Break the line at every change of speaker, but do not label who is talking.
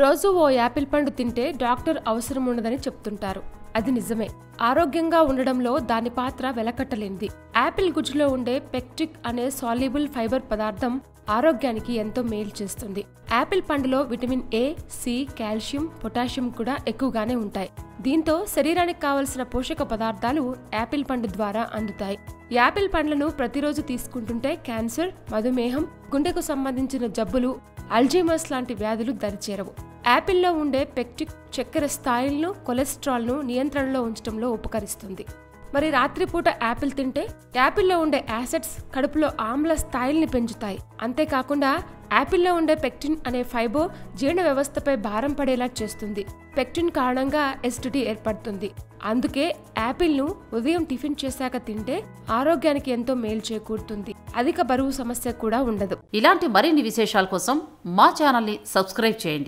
రోజు ఓ యాపిల్ పండు తింటే డాక్టర్ అవసరం ఉండదని చెప్తుంటారు అది నిజమే ఆరోగ్యంగా ఉండడంలో దాని పాత్ర వెలకట్టలేనిది యాపిల్ గుజ్జులో ఉండే పెక్టిక్ అనే సాల్యుబుల్ ఫైబర్ పదార్థం ఆరోగ్యానికి ఎంతో మేలు చేస్తుంది యాపిల్ పండులో vitamin A C calcium potassium కూడా ఎక్కువగానే ఉంటాయి దీంతో శరీరానికి కావలసిన పోషక పదార్థాలు యాపిల్ పండు ద్వారా అందుతాయి యాపిల్ పండ్లను ప్రతిరోజు తీసుకుంటుంటే క్యాన్సర్ మధుమేహం గుండెకు సంబంధించిన జబ్బులు అల్జీమర్స్ లాంటి వ్యాధులు దరిచేరవు యాపిల్లో ఉండే పెక్టిక్ చక్కెర స్థాయిలను కొలెస్ట్రాల్ను నియంత్రణలో ఉంచడంలో ఉపకరిస్తుంది మరి రాత్రిపూట యాపిల్ తింటే యాపిల్లో ఉండే యాసిడ్స్ కడుపులో ఆమ్ల స్థాయిల్ని పెంచుతాయి అంతేకాకుండా యాపిల్లో ఉండే పెక్టిన్ అనే ఫైబో జీర్ణ వ్యవస్థపై భారం పడేలా చేస్తుంది పెక్టిన్ కారణంగా ఎసిడిటీ ఏర్పడుతుంది అందుకే యాపిల్ను ఉదయం టిఫిన్ చేశాక తింటే ఆరోగ్యానికి ఎంతో మేలు చేకూరుతుంది అధిక బరువు సమస్య కూడా ఉండదు
ఇలాంటి మరిన్ని విశేషాల కోసం మా ఛానల్ని సబ్స్క్రైబ్ చేయండి